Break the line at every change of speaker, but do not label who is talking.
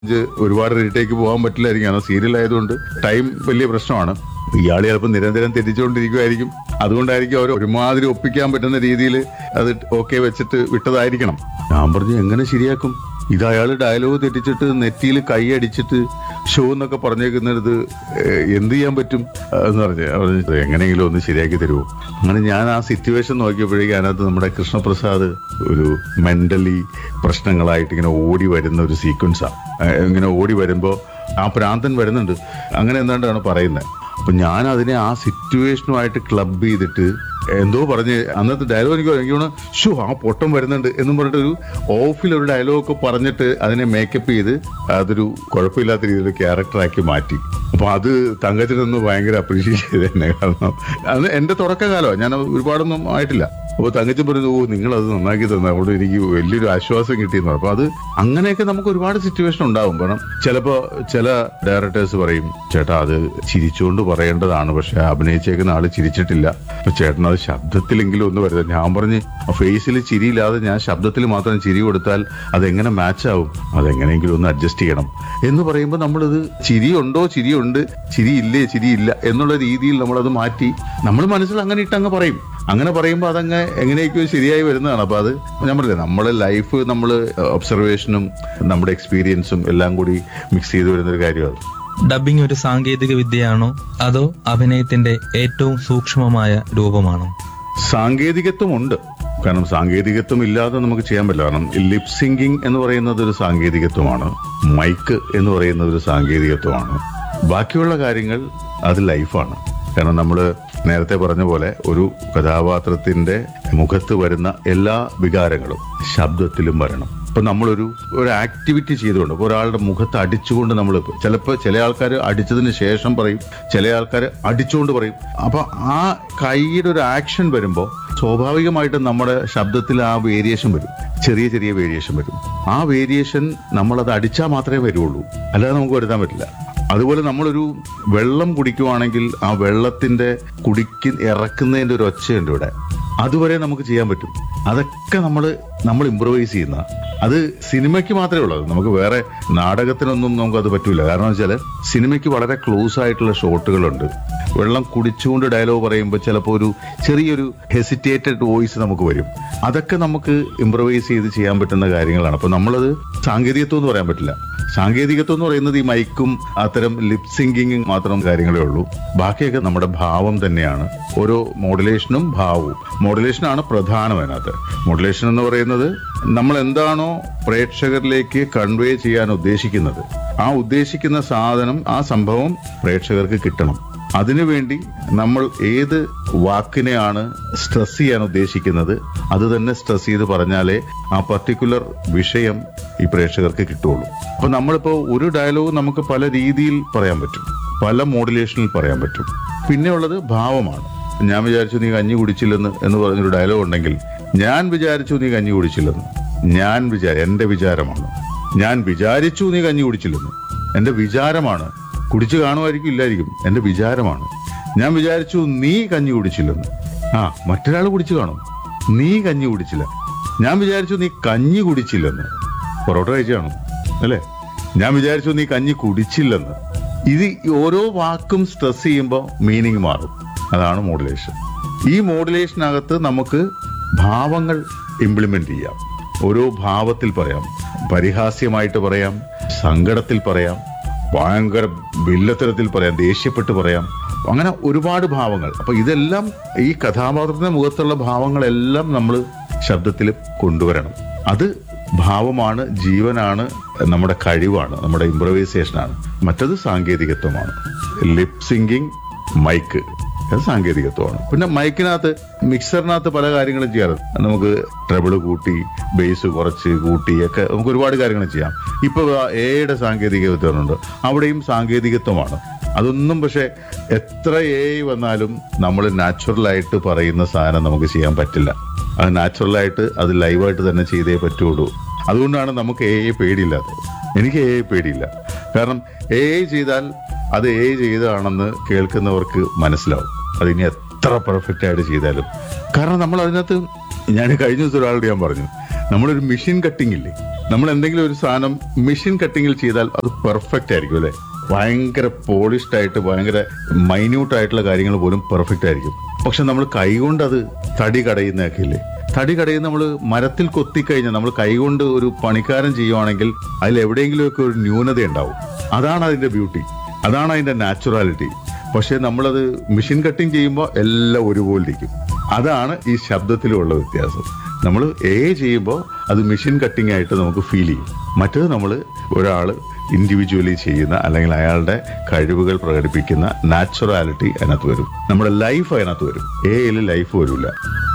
ഇത് ഒരുപാട് റീറ്റേക്ക് പോകാൻ പറ്റില്ലായിരിക്കും കാരണം സീരിയൽ ആയതുകൊണ്ട് ടൈം വലിയ പ്രശ്നമാണ് ഇയാൾ ചിലപ്പോൾ നിരന്തരം തെറ്റിച്ചുകൊണ്ടിരിക്കുമായിരിക്കും അതുകൊണ്ടായിരിക്കും അവർ ഒരുമാതിരി ഒപ്പിക്കാൻ പറ്റുന്ന രീതിയിൽ അത് ഓക്കെ വെച്ചിട്ട് വിട്ടതായിരിക്കണം ഞാൻ പറഞ്ഞു എങ്ങനെ ശരിയാക്കും ഇത് അയാൾ ഡയലോഗ് തെറ്റിച്ചിട്ട് നെറ്റിയിൽ കൈ അടിച്ചിട്ട് ഷോ എന്നൊക്കെ പറഞ്ഞേക്കുന്നത് ഏഹ്, എന്ത് ചെയ്യാൻ പറ്റും എന്ന് പറഞ്ഞു പറഞ്ഞു എങ്ങനെയെങ്കിലും ഒന്ന് ശരിയാക്കി തരുമോ അങ്ങനെ ഞാൻ ആ സിറ്റുവേഷൻ നോക്കിയപ്പോഴേക്കും അതിനകത്ത് നമ്മുടെ കൃഷ്ണപ്രസാദ് ഒരു മെന്റലി പ്രശ്നങ്ങളായിട്ട് ഇങ്ങനെ ഓടി വരുന്ന ഒരു സീക്വൻസാണ് ഇങ്ങനെ ഓടി വരുമ്പോൾ ആ പ്രാന്തൻ വരുന്നുണ്ട് അങ്ങനെ എന്താണ്ടാണ് പറയുന്നത് അപ്പൊ ഞാൻ അതിനെ ആ സിറ്റുവേഷനുമായിട്ട് ക്ലബ് ചെയ്തിട്ട് എന്തോ പറഞ്ഞ് അന്നത്തെ ഡയലോഗ് എനിക്ക് എനിക്ക് തോന്നുന്നു ഷോ ആ പൊട്ടം വരുന്നുണ്ട് എന്നും പറഞ്ഞിട്ട് ഒരു ഓഫിൽ ഒരു ഡയലോഗ് ഒക്കെ പറഞ്ഞിട്ട് അതിനെ മേക്കപ്പ് ചെയ്ത് അതൊരു കുഴപ്പമില്ലാത്ത രീതിയിൽ ക്യാരക്ടറാക്കി മാറ്റി അപ്പൊ അത് തങ്കത്തിനൊന്ന് ഭയങ്കര അപ്രീഷിയേറ്റ് ചെയ്ത് തന്നെ കാരണം അത് എന്റെ തുടക്കകാലമാണ് ഞാൻ ഒരുപാടൊന്നും ആയിട്ടില്ല അപ്പൊ തങ്കച്ചൻ പറഞ്ഞു ഓ നിങ്ങൾ അത് നന്നാക്കി തന്നെ അതുകൊണ്ട് എനിക്ക് വലിയൊരു ആശ്വാസം കിട്ടിയെന്ന് പറഞ്ഞു അപ്പൊ അത് അങ്ങനെയൊക്കെ നമുക്ക് ഒരുപാട് സിറ്റുവേഷൻ ഉണ്ടാവും കാരണം ചിലപ്പോ ചില ഡയറക്ടേഴ്സ് പറയും ചേട്ടാ അത് ചിരിച്ചുകൊണ്ട് പറയേണ്ടതാണ് പക്ഷെ അഭിനയിച്ചേക്കുന്ന ആള് ചിരിച്ചിട്ടില്ല അപ്പൊ ചേട്ടൻ അത് ശബ്ദത്തിലെങ്കിലും ഒന്ന് വരുന്നത് ഞാൻ പറഞ്ഞ് ഫേസിൽ ചിരിയില്ലാതെ ഞാൻ ശബ്ദത്തിൽ മാത്രം ചിരി കൊടുത്താൽ അതെങ്ങനെ മാച്ച് ആവും അതെങ്ങനെയെങ്കിലും ഒന്ന് അഡ്ജസ്റ്റ് ചെയ്യണം എന്ന് പറയുമ്പോൾ നമ്മളിത് ചിരിയുണ്ടോ ചിരിയുണ്ട് ചിരിയില്ലേ ചിരിയില്ല എന്നുള്ള രീതിയിൽ നമ്മളത് മാറ്റി നമ്മൾ മനസ്സിൽ അങ്ങനെ ഇട്ട് അങ്ങ് പറയും അങ്ങനെ പറയുമ്പോൾ അതങ്ങ് എങ്ങനെയൊക്കെയോ ശരിയായി വരുന്നതാണ് അപ്പൊ അത് ഞാൻ പറഞ്ഞില്ലേ നമ്മളെ ലൈഫ് നമ്മൾ ഒബ്സർവേഷനും നമ്മുടെ എക്സ്പീരിയൻസും എല്ലാം കൂടി മിക്സ് ചെയ്ത് വരുന്ന ഒരു കാര്യമാണ്
ഡബിംഗ് ഒരു സാങ്കേതിക വിദ്യയാണോ അതോ അഭിനയത്തിന്റെ ഏറ്റവും സൂക്ഷ്മമായ രൂപമാണോ
സാങ്കേതികത്വം ഉണ്ട് കാരണം സാങ്കേതികത്വം ഇല്ലാതെ നമുക്ക് ചെയ്യാൻ പറ്റില്ല കാരണം ലിപ് സിങ്കിങ് എന്ന് പറയുന്നത് ഒരു സാങ്കേതികത്വമാണ് മൈക്ക് എന്ന് പറയുന്നത് ഒരു സാങ്കേതികത്വമാണ് ബാക്കിയുള്ള കാര്യങ്ങൾ അത് ലൈഫാണ് കാരണം നമ്മൾ നേരത്തെ പറഞ്ഞ പോലെ ഒരു കഥാപാത്രത്തിന്റെ മുഖത്ത് വരുന്ന എല്ലാ വികാരങ്ങളും ശബ്ദത്തിലും വരണം ഇപ്പൊ നമ്മളൊരു ഒരു ആക്ടിവിറ്റി ചെയ്തുകൊണ്ട് ഇപ്പൊ ഒരാളുടെ മുഖത്ത് അടിച്ചുകൊണ്ട് നമ്മൾ ചിലപ്പോൾ ചില ആൾക്കാർ അടിച്ചതിന് ശേഷം പറയും ചില ആൾക്കാർ അടിച്ചുകൊണ്ട് പറയും അപ്പൊ ആ കൈയുടെ ഒരു ആക്ഷൻ വരുമ്പോൾ സ്വാഭാവികമായിട്ടും നമ്മുടെ ശബ്ദത്തിൽ ആ വേരിയേഷൻ വരും ചെറിയ ചെറിയ വേരിയേഷൻ വരും ആ വേരിയേഷൻ നമ്മളത് അടിച്ചാൽ മാത്രമേ വരുള്ളൂ അല്ലാതെ നമുക്ക് വരുത്താൻ പറ്റില്ല അതുപോലെ നമ്മളൊരു വെള്ളം കുടിക്കുവാണെങ്കിൽ ആ വെള്ളത്തിന്റെ കുടിക്ക് ഇറക്കുന്നതിന്റെ ഒരു ഒച്ചയുണ്ട് ഇവിടെ അതുവരെ നമുക്ക് ചെയ്യാൻ പറ്റും അതൊക്കെ നമ്മൾ നമ്മൾ ഇമ്പ്രവൈസ് ചെയ്യുന്ന അത് സിനിമയ്ക്ക് മാത്രമേ ഉള്ളൂ നമുക്ക് വേറെ നാടകത്തിനൊന്നും നമുക്ക് അത് പറ്റൂല കാരണം വെച്ചാൽ സിനിമയ്ക്ക് വളരെ ക്ലോസ് ആയിട്ടുള്ള ഷോട്ടുകളുണ്ട് വെള്ളം കുടിച്ചുകൊണ്ട് ഡയലോഗ് പറയുമ്പോൾ ചിലപ്പോൾ ഒരു ചെറിയൊരു ഹെസിറ്റേറ്റഡ് വോയിസ് നമുക്ക് വരും അതൊക്കെ നമുക്ക് ഇമ്പ്രവൈസ് ചെയ്ത് ചെയ്യാൻ പറ്റുന്ന കാര്യങ്ങളാണ് അപ്പൊ നമ്മളത് സാങ്കേതികത്വം എന്ന് പറയാൻ പറ്റില്ല സാങ്കേതികത്വം എന്ന് പറയുന്നത് ഈ മൈക്കും അത്തരം ലിപ് സിങ്കിങ്ങും മാത്രം കാര്യങ്ങളേ ഉള്ളൂ ബാക്കിയൊക്കെ നമ്മുടെ ഭാവം തന്നെയാണ് ഓരോ മോഡുലേഷനും ഭാവവും മോഡുലേഷനാണ് പ്രധാനം അതിനകത്ത് മോഡുലേഷൻ എന്ന് പറയുന്നത് നമ്മൾ എന്താണോ പ്രേക്ഷകരിലേക്ക് കൺവേ ചെയ്യാൻ ഉദ്ദേശിക്കുന്നത് ആ ഉദ്ദേശിക്കുന്ന സാധനം ആ സംഭവം പ്രേക്ഷകർക്ക് കിട്ടണം അതിനുവേണ്ടി നമ്മൾ ഏത് വാക്കിനെയാണ് സ്ട്രെസ് ചെയ്യാൻ ഉദ്ദേശിക്കുന്നത് അത് തന്നെ സ്ട്രെസ് ചെയ്ത് പറഞ്ഞാലേ ആ പർട്ടിക്കുലർ വിഷയം ഈ പ്രേക്ഷകർക്ക് കിട്ടുള്ളൂ അപ്പൊ നമ്മളിപ്പോ ഒരു ഡയലോഗ് നമുക്ക് പല രീതിയിൽ പറയാൻ പറ്റും പല മോഡുലേഷനിൽ പറയാൻ പറ്റും പിന്നെ ഉള്ളത് ഭാവമാണ് ഞാൻ വിചാരിച്ചു നീ കഞ്ഞി കുടിച്ചില്ലെന്ന് എന്ന് പറഞ്ഞൊരു ഡയലോഗ് ഉണ്ടെങ്കിൽ ഞാൻ വിചാരിച്ചു നീ കഞ്ഞി കുടിച്ചില്ലെന്ന് ഞാൻ വിചാര എന്റെ വിചാരമാണ് ഞാൻ വിചാരിച്ചു നീ കഞ്ഞി കുടിച്ചില്ലെന്ന് എന്റെ വിചാരമാണ് കുടിച്ചു കാണുമായിരിക്കും ഇല്ലായിരിക്കും എന്റെ വിചാരമാണ് ഞാൻ വിചാരിച്ചു നീ കഞ്ഞി കുടിച്ചില്ലെന്ന് ആ മറ്റൊരാൾ കുടിച്ചു കാണും നീ കഞ്ഞി കുടിച്ചില്ല ഞാൻ വിചാരിച്ചു നീ കഞ്ഞി കുടിച്ചില്ലെന്ന് പൊറോട്ട കഴിച്ചു കാണും അല്ലേ ഞാൻ വിചാരിച്ചു നീ കഞ്ഞി കുടിച്ചില്ലെന്ന് ഇത് ഈ ഓരോ വാക്കും സ്ട്രെസ് ചെയ്യുമ്പോൾ മീനിങ് മാറും അതാണ് മോഡുലേഷൻ ഈ മോഡുലേഷനകത്ത് നമുക്ക് ഭാവങ്ങൾ ഇംപ്ലിമെന്റ് ചെയ്യാം ഓരോ ഭാവത്തിൽ പറയാം പരിഹാസ്യമായിട്ട് പറയാം സങ്കടത്തിൽ പറയാം ഭയങ്കര വില്ലത്തരത്തിൽ പറയാം ദേഷ്യപ്പെട്ട് പറയാം അങ്ങനെ ഒരുപാട് ഭാവങ്ങൾ അപ്പൊ ഇതെല്ലാം ഈ കഥാപാത്രത്തിന്റെ മുഖത്തുള്ള ഭാവങ്ങളെല്ലാം നമ്മൾ ശബ്ദത്തിൽ കൊണ്ടുവരണം അത് ഭാവമാണ് ജീവനാണ് നമ്മുടെ കഴിവാണ് നമ്മുടെ ഇംപ്രവൈസേഷനാണ് മറ്റത് സാങ്കേതികത്വമാണ് ലിപ് സിങ്കിങ് മൈക്ക് അത് സാങ്കേതികത്വമാണ് പിന്നെ മൈക്കിനകത്ത് മിക്സറിനകത്ത് പല കാര്യങ്ങളും ചെയ്യാറുണ്ട് നമുക്ക് ട്രബിള് കൂട്ടി ബേസ് കുറച്ച് കൂട്ടി ഒക്കെ നമുക്ക് ഒരുപാട് കാര്യങ്ങൾ ചെയ്യാം ഇപ്പൊ എയുടെ സാങ്കേതികത്വമുണ്ട് അവിടെയും സാങ്കേതികത്വമാണ് അതൊന്നും പക്ഷെ എത്ര എ വന്നാലും നമ്മൾ നാച്ചുറലായിട്ട് പറയുന്ന സാധനം നമുക്ക് ചെയ്യാൻ പറ്റില്ല അത് നാച്ചുറലായിട്ട് അത് ലൈവായിട്ട് തന്നെ ചെയ്തേ പറ്റുള്ളൂ അതുകൊണ്ടാണ് നമുക്ക് എ പേടിയില്ലാത്തത് എനിക്ക് എ പേടിയില്ല കാരണം എ ചെയ്താൽ അത് എ ചെയ്തതാണെന്ന് കേൾക്കുന്നവർക്ക് മനസ്സിലാവും അതിനി എത്ര പെർഫെക്റ്റ് ആയിട്ട് ചെയ്താലും കാരണം നമ്മൾ അതിനകത്ത് ഞാൻ കഴിഞ്ഞ ദിവസം ഒരാളോട് ഞാൻ പറഞ്ഞു നമ്മളൊരു മെഷീൻ കട്ടിംഗ് ഇല്ലേ നമ്മൾ എന്തെങ്കിലും ഒരു സാധനം മെഷീൻ കട്ടിങ്ങിൽ ചെയ്താൽ അത് പെർഫെക്റ്റ് ആയിരിക്കും അല്ലെ ഭയങ്കര പോളിഷ്ഡ് ആയിട്ട് ഭയങ്കര മൈന്യൂട്ട് ആയിട്ടുള്ള കാര്യങ്ങൾ പോലും പെർഫെക്റ്റ് ആയിരിക്കും പക്ഷെ നമ്മൾ കൈകൊണ്ട് അത് തടി കടയുന്നതൊക്കെ ഇല്ലേ തടി കടയുന്ന നമ്മൾ മരത്തിൽ കൊത്തിക്കഴിഞ്ഞാൽ നമ്മൾ കൈകൊണ്ട് ഒരു പണിക്കാരൻ ചെയ്യുവാണെങ്കിൽ അതിൽ എവിടെയെങ്കിലുമൊക്കെ ഒരു ന്യൂനത ഉണ്ടാവും അതാണ് അതിന്റെ ബ്യൂട്ടി അതാണ് അതിന്റെ നാച്ചുറാലിറ്റി പക്ഷെ നമ്മളത് മെഷീൻ കട്ടിങ് ചെയ്യുമ്പോൾ എല്ലാം ഒരുപോലെ ഇരിക്കും അതാണ് ഈ ശബ്ദത്തിലുള്ള വ്യത്യാസം നമ്മൾ എ ചെയ്യുമ്പോൾ അത് മെഷീൻ കട്ടിംഗ് ആയിട്ട് നമുക്ക് ഫീൽ ചെയ്യും മറ്റേത് നമ്മൾ ഒരാൾ ഇൻഡിവിജ്വലി ചെയ്യുന്ന അല്ലെങ്കിൽ അയാളുടെ കഴിവുകൾ പ്രകടിപ്പിക്കുന്ന നാച്ചുറാലിറ്റി അതിനകത്ത് വരും നമ്മുടെ ലൈഫ് അതിനകത്ത് വരും എയിൽ ലൈഫ് വരില്ല